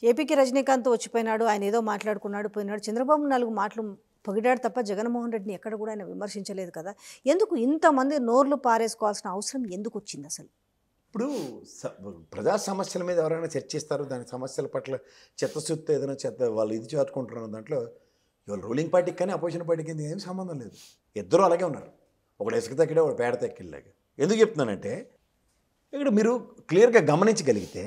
ఏపీకి రజనీకాంత్ వచ్చిపోయినాడు ఆయన ఏదో మాట్లాడుకున్నాడు పోయినాడు చంద్రబాబు నాలుగు మాటలు పొగిడాడు తప్ప జగన్మోహన్ రెడ్డిని ఎక్కడ కూడా ఆయన విమర్శించలేదు కదా ఎందుకు ఇంతమంది నోర్లు పారేసుకోవాల్సిన అవసరం ఎందుకు వచ్చింది అసలు ఇప్పుడు స- ప్రజా సమస్యల మీద ఎవరైనా చర్చిస్తారు దాని సమస్యల పట్ల చిత్తశుద్ధి ఏదైనా చెత్త వాళ్ళు ఇది చాటుకుంటున్నారు దాంట్లో ఇవాళ రూలింగ్ పార్టీకి కానీ అపోజిషన్ పార్టీకి ఏం సంబంధం లేదు ఇద్దరు అలాగే ఉన్నారు ఒకడు ఇసుక తక్కిడే ఒకడు పేడ తక్కిలాగా ఎందుకు చెప్తున్నానంటే ఇక్కడ మీరు క్లియర్గా గమనించగలిగితే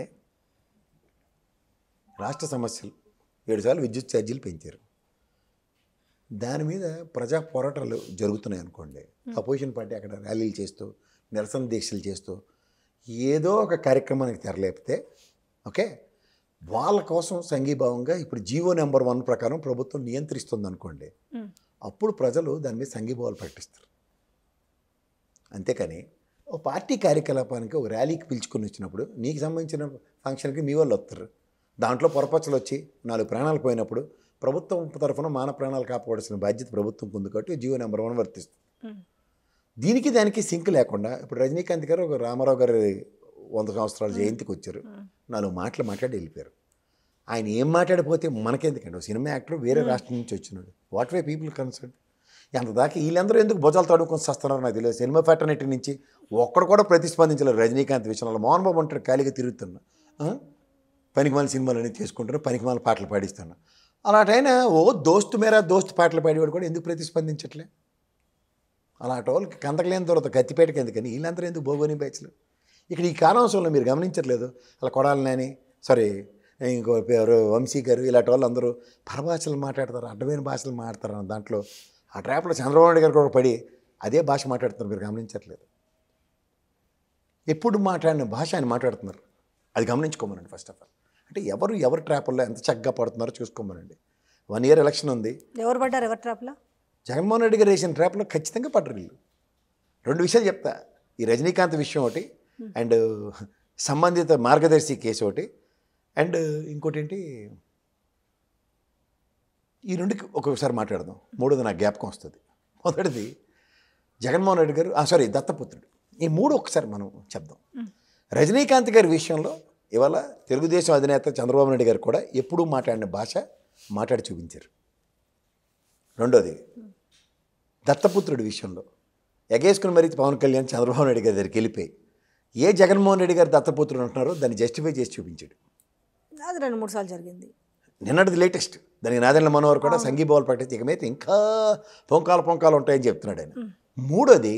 రాష్ట్ర సమస్యలు ఏడుసార్లు విద్యుత్ ఛార్జీలు పెంచారు దాని మీద ప్రజా పోరాటాలు జరుగుతున్నాయి అనుకోండి అపోజిషన్ పార్టీ అక్కడ ర్యాలీలు చేస్తూ నిరసన దీక్షలు చేస్తూ ఏదో ఒక కార్యక్రమానికి తెరలేపితే ఓకే వాళ్ళ కోసం సంఘీభావంగా ఇప్పుడు జీవో నెంబర్ వన్ ప్రకారం ప్రభుత్వం నియంత్రిస్తుంది అనుకోండి అప్పుడు ప్రజలు దాని మీద సంఘీభావాలు ప్రకటిస్తారు అంతేకాని ఓ పార్టీ కార్యకలాపానికి ఒక ర్యాలీకి పిలుచుకొని వచ్చినప్పుడు నీకు సంబంధించిన ఫంక్షన్కి మీ వాళ్ళు వస్తారు దాంట్లో పొరపచ్చలు వచ్చి నాలుగు ప్రాణాలు పోయినప్పుడు ప్రభుత్వం తరఫున మాన ప్రాణాలు కాపాడాల్సిన బాధ్యత ప్రభుత్వం ఉంది కాబట్టి జీవో నెంబర్ వన్ వర్తిస్తుంది దీనికి దానికి సింక్ లేకుండా ఇప్పుడు రజనీకాంత్ గారు ఒక రామారావు గారి వంద సంవత్సరాల జయంతికి వచ్చారు నాలుగు మాటలు మాట్లాడి వెళ్ళిపోయారు ఆయన ఏం మాట్లాడిపోతే మనకెందుకండి ఒక సినిమా యాక్టర్ వేరే రాష్ట్రం నుంచి వచ్చినాడు వాట్ వే పీపుల్ కన్సర్న్ ఎంత దాకా వీళ్ళందరూ ఎందుకు భుజాలు తడుకొని వస్తున్నారు నాకు తెలియదు సినిమా ఫ్యాటర్నిటీ నుంచి ఒక్కడు కూడా ప్రతిస్పందించలేదు రజనీకాంత్ విషయంలో మోహన్ బాబు అంటారు ఖాళీగా తిరుగుతున్నా ఆ? పనికిమాల సినిమాలు అనేది చేసుకుంటారు పనికిమాల పాటలు పాడిస్తున్నా అలాంటైనా ఓ దోస్తు మేరా దోస్తు పాటలు పాడేవాడు కూడా ఎందుకు ప్రతిస్పందించట్లే అలాంటి వాళ్ళకి కందకలేని తర్వాత కత్తిపేటకి ఎందుకని వీళ్ళందరూ ఎందుకు భోగోని బ్యాచ్లు ఇక్కడ ఈ కారణాంశంలో మీరు గమనించట్లేదు అలా కొడాలని సారీ ఇంకో పేరు వంశీ గారు ఇలాంటి వాళ్ళు అందరూ పరభాషలు మాట్లాడతారు అడ్డమైన భాషలు మాట్లాడతారు అన్న దాంట్లో ఆ ట్రాప్లో చంద్రబాబు నాయుడు గారు కూడా పడి అదే భాష మాట్లాడుతున్నారు మీరు గమనించట్లేదు ఎప్పుడు మాట్లాడిన భాష ఆయన మాట్లాడుతున్నారు అది గమనించుకోమనండి ఫస్ట్ ఆఫ్ ఆల్ అంటే ఎవరు ఎవరి ట్రాపుల్లో ఎంత చక్కగా పడుతున్నారో చూసుకోమనండి వన్ ఇయర్ ఎలక్షన్ ఉంది ఎవరు పడ్డారు ఎవరి ట్రాప్లా జగన్మోహన్ రెడ్డి గారు వేసిన ట్రాప్లో ఖచ్చితంగా పడ్డరు వీళ్ళు రెండు విషయాలు చెప్తా ఈ రజనీకాంత్ విషయం ఒకటి అండ్ సంబంధిత మార్గదర్శి కేసు ఒకటి అండ్ ఇంకోటి ఏంటి ఈ రెండుకి ఒక్కొక్కసారి మాట్లాడదాం మూడోది నాకు జ్ఞాపకం వస్తుంది మొదటిది జగన్మోహన్ రెడ్డి గారు సారీ దత్తపుత్రుడు ఈ మూడు ఒకసారి మనం చెప్దాం రజనీకాంత్ గారి విషయంలో ఇవాళ తెలుగుదేశం అధినేత చంద్రబాబు నాయుడు గారు కూడా ఎప్పుడూ మాట్లాడిన భాష మాట్లాడి చూపించారు రెండోది దత్తపుత్రుడి విషయంలో ఎగేసుకుని మరీ పవన్ కళ్యాణ్ చంద్రబాబు నాయుడు గారి దగ్గరికి వెళ్ళిపోయి ఏ జగన్మోహన్ రెడ్డి గారు దత్తపుత్రుడు అంటున్నారో దాన్ని జస్టిఫై చేసి చూపించాడు అది రెండు మూడు సార్లు జరిగింది నిన్నటిది లేటెస్ట్ దానికి నాదెండ్ల మనోహర్ కూడా సంఘీభావాలు ప్రకటించి ఇక మీద ఇంకా పొంకాలు పొంకాలు ఉంటాయని చెప్తున్నాడు ఆయన మూడోది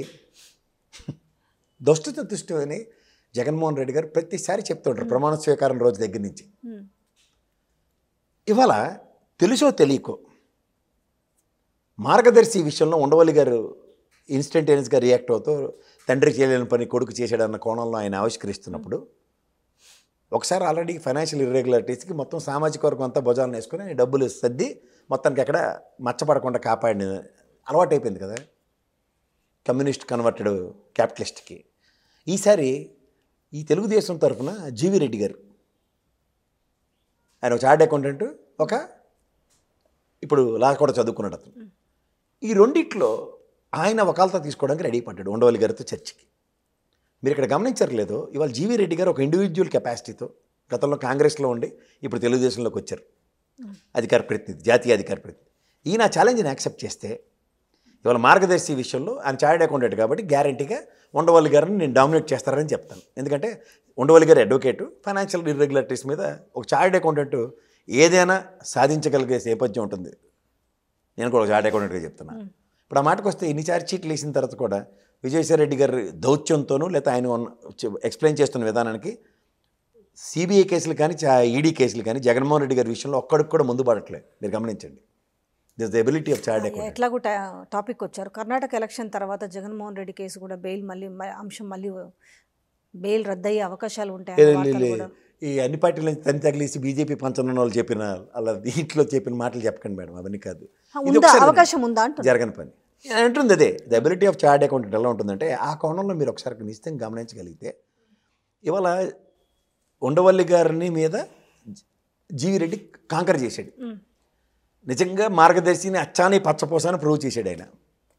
దుష్ట దుష్టు అని జగన్మోహన్ రెడ్డి గారు ప్రతిసారి చెప్తుంటారు ప్రమాణ స్వీకారం రోజు దగ్గర నుంచి ఉమ్. ఇవాళ తెలుసో తెలియకో మార్గదర్శి విషయంలో ఉండవల్లి గారు ఇన్స్టంటేనియస్గా రియాక్ట్ అవుతూ తండ్రి చేయలేని పని కొడుకు చేశాడన్న కోణంలో ఆయన ఆవిష్కరిస్తున్నప్పుడు ఒకసారి ఆల్రెడీ ఫైనాన్షియల్ ఇర్రెగ్యులారిటీస్కి మొత్తం సామాజిక వర్గం అంతా భుజాలను వేసుకుని ఆయన డబ్బులు సర్ది మొత్తానికి ఎక్కడ మచ్చపడకుండా కాపాడిన అలవాటు అయిపోయింది కదా కమ్యూనిస్ట్ కన్వర్టెడ్ క్యాపిటలిస్ట్కి ఈసారి ఈ తెలుగుదేశం తరఫున జీవి రెడ్డి గారు ఆయన ఒక చార్ట్ అకౌంటెంట్ ఒక ఇప్పుడు లా కూడా చదువుకున్నాడు అతను ఈ రెండిట్లో ఆయన వకాలతా తీసుకోవడానికి రెడీ పడ్డాడు ఉండవల్లి గారితో చర్చికి మీరు ఇక్కడ గమనించట్లేదు ఇవాళ జీవీ రెడ్డి గారు ఒక ఇండివిజువల్ కెపాసిటీతో గతంలో కాంగ్రెస్లో ఉండి ఇప్పుడు తెలుగుదేశంలోకి వచ్చారు అధికార ప్రతినిధి జాతీయ అధికార ప్రతినిధి ఈయన ఆ ఛాలెంజ్ని యాక్సెప్ట్ చేస్తే ఇవాళ మార్గదర్శి విషయంలో ఆయన చార్డ్ అకౌంటెంట్ కాబట్టి గ్యారంటీగా ఉండవల్లి గారిని నేను డామినేట్ చేస్తారని చెప్తాను ఎందుకంటే ఉండవల్లి గారు అడ్వకేటు ఫైనాన్షియల్ ఇర్రెగ్యులారిటీస్ మీద ఒక చార్డ్ అకౌంటెంట్ ఏదైనా సాధించగలిగే నేపథ్యం ఉంటుంది నేను కూడా ఒక చార్డ్ అకౌంటెంట్గా చెప్తున్నా ఇప్పుడు ఆ మాటకు వస్తే ఇన్ని చార్జ్ షీట్లు వేసిన తర్వాత కూడా విజయసాయి రెడ్డి గారి దౌత్యంతోనూ లేదా ఆయన ఉన్న- చె- ఎక్స్ప్లెయిన్ చేస్తున్న విధానానికి సిబిఐ కేసులు కానీ ఈడీ కేసులు కానీ జగన్మోహన్ రెడ్డి గారి విషయంలో ఒక్కడికి కూడా ముందు పడట్లేదు మీరు గమనించండి this the ability of chartered accountant ఎట్లాగూ టా- టాపిక్ వచ్చారు కర్ణాటక ఎలక్షన్ తర్వాత జగన్మోహన్ రెడ్డి కేసు కూడా బెయిల్ మళ్ళీ మ- అంశం మళ్ళీ బెయిల్ రద్దయ్యే అవకాశాలు ఉంటాయి అన్న వార్తలు కూడా ఈ అన్ని పార్టీల నుంచి తని తగిలేసి బీజేపీ పంచనున్న వాళ్ళు చెప్పిన అలా దీంట్లో చెప్పిన మాటలు చెప్పకండి మేడం అవన్నీ కాదు ఆ, ఇది ఉందా ఒకసారి అవకాశం ఉందా అంటున్నా జరగని పని అంటుంది అదే the ability of chartered accountant ఎలా ఉంటుందంటే ఆ కోణంలో మీరు ఒకసారి నిశ్చితంగా గమనించగలిగితే ఇవాళ ఉండవల్లి గారిని మీద జీవి రెడ్డి కాంకర్ చేశాడు ఉమ్. నిజంగా మార్గదర్శిని అచ్చాని పచ్చపోసాని ప్రూవ్ చేశాడు ఆయన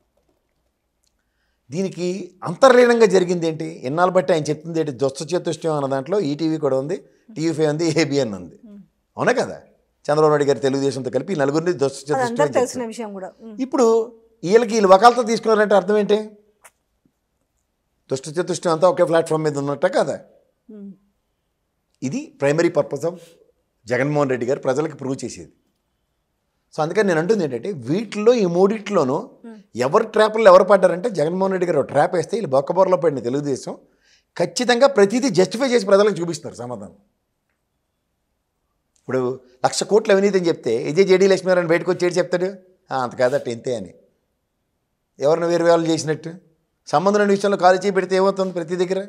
దీనికి అంతర్లీనంగా జరిగింది ఏంటి ఎన్నాళ్ళు బట్టి ఆయన చెప్తుంది ఏంటి దొస్త చేతుష్టం అన్న దాంట్లో ఈటీవీ కూడా ఉంది టీవీ ఫైవ్ ఉంది ఏబిఎన్ ఉంది అవునా కదా చంద్రబాబు నాయుడు గారి తెలుగుదేశంతో కలిపి ఈ నలుగురిని దుష్ట అది చతుష్టయం అందరికి తెలిసిన చేస్తారు. విషయం కూడా ఉమ్. ఇప్పుడు వీళ్ళకి వీళ్ళు వకాలతో తీసుకున్నారంటే అర్థం ఏంటి దుష్ట చతుష్టయం అంతా ఒకే ప్లాట్ఫామ్ మీద ఉన్నట్ట కదా ఉమ్. ఇది primary purpose of Jaganmohan Reddy garu ప్రజలకు ప్రూవ్ చేసేది సో అందుకని నేను అంటుంది ఏంటంటే వీటిలో ఈ మూడిట్లోనూ ఎవరు ట్రాప్లో ఎవరు పడ్డారంటే జగన్మోహన్ రెడ్డి గారు ట్రాప్ వేస్తే వీళ్ళు బొక్కబోరలో పడిన తెలుగుదేశం ఖచ్చితంగా ప్రతిదీ జస్టిఫై చేసి ప్రజలకు చూపిస్తారు సమాధానం ఇప్పుడు లక్ష కోట్ల అవినీతి అని చెప్తే ఇదే జేడీ లక్ష్మీనారాయణ బయటకు వచ్చేది చెప్తాడు "ఆ, అంత కాదట ఇంతే అని ఎవరిని వేరు వేలు చేసినట్టు సంబంధం లేని విషయంలో కాలు చేయి పెడితే ఏమవుతుంది ప్రతి దగ్గర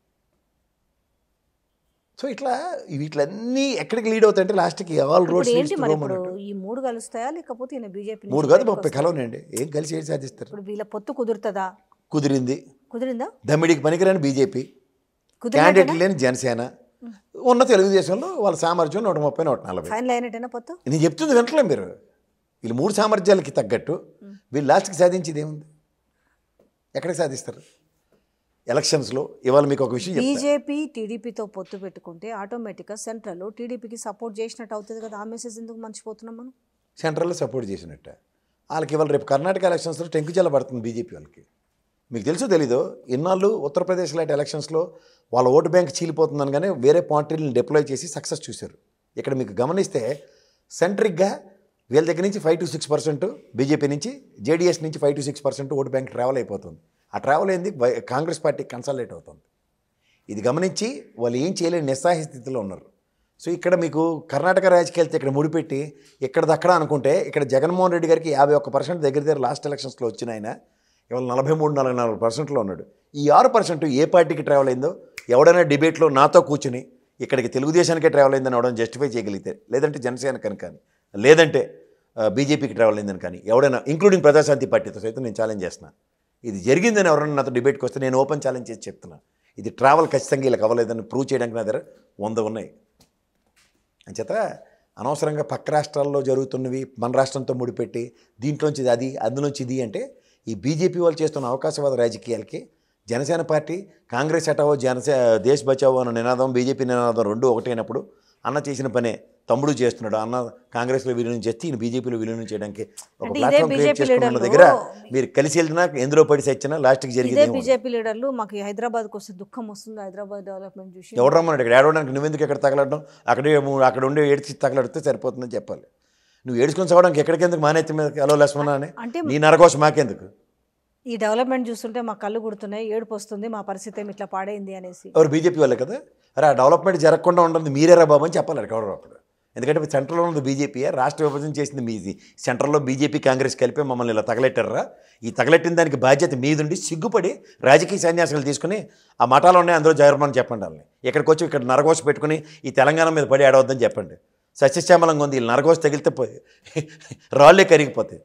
సో ఇట్లా వీటిలన్నీ ఎక్కడికి లీడ్ అవుతాయంటే లాస్ట్కి ఆల్ ఇప్పుడు రోడ్స్ ఏంటి మరి ఇప్పుడు ఈ మూడు కలుస్తాయా లేకపోతే ఈయన బీజేపీ మూడు కాదు ముప్పై కలవనండి ఏం కలిసి ఏం సాధిస్తారు ఇప్పుడు వీళ్ళ పొత్తు కుదురుతుందా కుదిరింది కుదిరిందా దమ్మిడికి పనికిరాని బీజేపీ కుదిరినట్టేనా క్యాండిడేట్ లేని జనసేన ఉన్న తెలుగుదేశంలో వాళ్ళ సామర్థ్యం నూట ముప్పై నూట నలభై ఫైనల్ అయినట్టేనా పొత్తు నేను చెప్తుంది వింటలే మీరు వీళ్ళు మూడు సామర్థ్యాలకి తగ్గట్టు వీళ్ళు లాస్ట్కి సాధించేది ఏముంది ఎక్కడికి సాధిస్తారు ఎలక్షన్స్లో ఇవాళ మీకు ఒక విషయం చెప్తా బీజేపీ టీడీపీతో పొత్తు పెట్టుకుంటే ఆటోమేటిక్గా సెంట్రల్లో టీడీపీకి సపోర్ట్ చేసినట్టు అవుతుంది కదా ఆ మెసేజ్ ఎందుకు మర్చిపోతున్నాం మనం సెంట్రల్లో సపోర్ట్ చేసినట్ట వాళ్ళకి ఇవాళ రేపు కర్ణాటక ఎలక్షన్స్లో టెంకుచల్ల పడుతుంది బీజేపీ వాళ్ళకి మీకు తెలుసో తెలీదో ఇన్నాళ్ళు ఉత్తరప్రదేశ్ లాంటి ఎలక్షన్స్లో వాళ్ళ ఓటు బ్యాంక్ చీలిపోతుందని కానీ వేరే పార్టీలను డిప్లాయ్ చేసి సక్సెస్ చూశారు ఇక్కడ మీకు గమనిస్తే సెంట్రిక్గా వీళ్ళ దగ్గర నుంచి five to six percent BJP నుంచి జేడీఎస్ నుంచి five to six percent vote bank travel అయిపోతుంది ఆ ట్రావెల్ అయింది వై- కాంగ్రెస్ పార్టీ కన్సల్టేట్ అవుతుంది ఇది గమనించి వాళ్ళు ఏం చేయలేని నిస్సాహ స్థితిలో ఉన్నారు సో ఇక్కడ మీకు కర్ణాటక రాజకీయాలతో ఇక్కడ ముడిపెట్టి ఇక్కడ దక్కడ అనుకుంటే ఇక్కడ జగన్మోహన్ రెడ్డి గారికి యాభై ఒక్క పర్సెంట్ దగ్గర దగ్గర లాస్ట్ ఎలక్షన్స్లో వచ్చిన ఆయన ఇవాళ నలభై మూడు నలభై నాలుగు పర్సెంట్లో ఉన్నాడు ఈ ఆరు పర్సెంట్ ఏ పార్టీకి ట్రావెల్ అయిందో ఎవడైనా డిబేట్లో నాతో కూర్చుని ఇక్కడికి తెలుగుదేశానికే ట్రావెల్ అయిందని అవడం జస్టిఫై చేయగలిగితే లేదంటే జనసేన కనుక కానీ లేదంటే ఆ, బీజేపీకి ట్రావెల్ అయిందని కానీ ఎవడైనా ఇంక్లూడింగ్ ప్రజాశాంతి పార్టీతో సైతం నేను ఛాలెంజ్ చేస్తున్నా ఇది జరిగిందని ఎవరైనా నాతో డిబేట్కి వస్తే నేను ఓపెన్ ఛాలెంజ్ చేసి చెప్తున్నా ఇది ట్రావెల్ ఖచ్చితంగా ఇలా అవ్వలేదని ప్రూవ్ చేయడానికి నా దగ్గర వంద ఉన్నాయి అంచేత అనవసరంగా పక్క రాష్ట్రాల్లో జరుగుతున్నవి మన రాష్ట్రంతో ముడిపెట్టి దీంట్లోంచి అది అందులోంచి ఇది అంటే ఈ బీజేపీ వాళ్ళు చేస్తున్న అవకాశవాద రాజకీయాలకి జనసేన పార్టీ కాంగ్రెస్ హటావో జనసే దేశ్ బచావో అన్న నినాదం బీజేపీ నినాదం రెండు ఒకటైనప్పుడు అన్న చేసిన పనే తమ్ముడు చేస్తున్నాడు అన్న కాంగ్రెస్లో విలీనం చేస్తే ఈయన బీజేపీలో విలీనం చేయడానికి ఒక అంటే ఇదే ప్లాట్ఫామ్ క్రియేట్ బీజేపీ చేసుకున్న లీడర్లు దగ్గర మీరు కలిసి వెళ్ళినా ఎందులో పడి సచ్చినా లాస్ట్కి ఇదే జరిగేది ఏముండదు. బీజేపీ లీడర్లు మాకు హైదరాబాద్కి వస్తే దుఃఖం వస్తుంది హైదరాబాద్ డెవలప్మెంట్ చూసి ఎవడు రమ్మన్నాడు ఇక్కడ ఏడవడానికి నువ్వెందుకు ఎక్కడ తగలడడం అక్కడే ము- అక్కడ ఉండే ఏడ్చి తగలడితే సరిపోతుందని చెప్పాలి నువ్వు ఏడుచుకొని చదవడానికి ఎక్కడికెందుకు మానేత్తి మీద అలో లక్ష్మణ అని అంటే నీ నరకోసం మాకెందుకు ఈ డెవలప్మెంట్ చూస్తుంటే మా కళ్ళు గుడుతున్నాయి ఏడుపు వస్తుంది మా పరిస్థితి ఏమి ఇట్లా పాడైంది అనేసి ఎవరు బీజేపీ వాళ్ళే కదా అరే ఆ డెవలప్మెంట్ జరగకుండా ఉంటుంది మీరేరా బాబు అని చెప్పాలి ఎవరు అప్పుడు ఎందుకంటే సెంట్రల్లో ఉన్నది బీజేపీ రాష్ట్ర విభజన చేసింది మీది సెంట్రల్లో బీజేపీ కాంగ్రెస్ కలిపి మమ్మల్ని ఇలా తగలెట్టారా ఈ తగలెట్టిన దానికి బాధ్యత మీదుండి సిగ్గుపడి రాజకీయ సన్యాసాలు తీసుకుని ఆ మఠాలు ఉన్నాయి అందులో జరగమని చెప్పండి వాళ్ళని ఇక్కడికి వచ్చి ఇక్కడ నరగోస పెట్టుకుని ఈ తెలంగాణ మీద పడి ఆడవద్దని చెప్పండి సస్యశ్యామలంగా ఉంది వీళ్ళు నరగోస తగిలితే పోయి రాళ్ళే కరిగిపోతాయి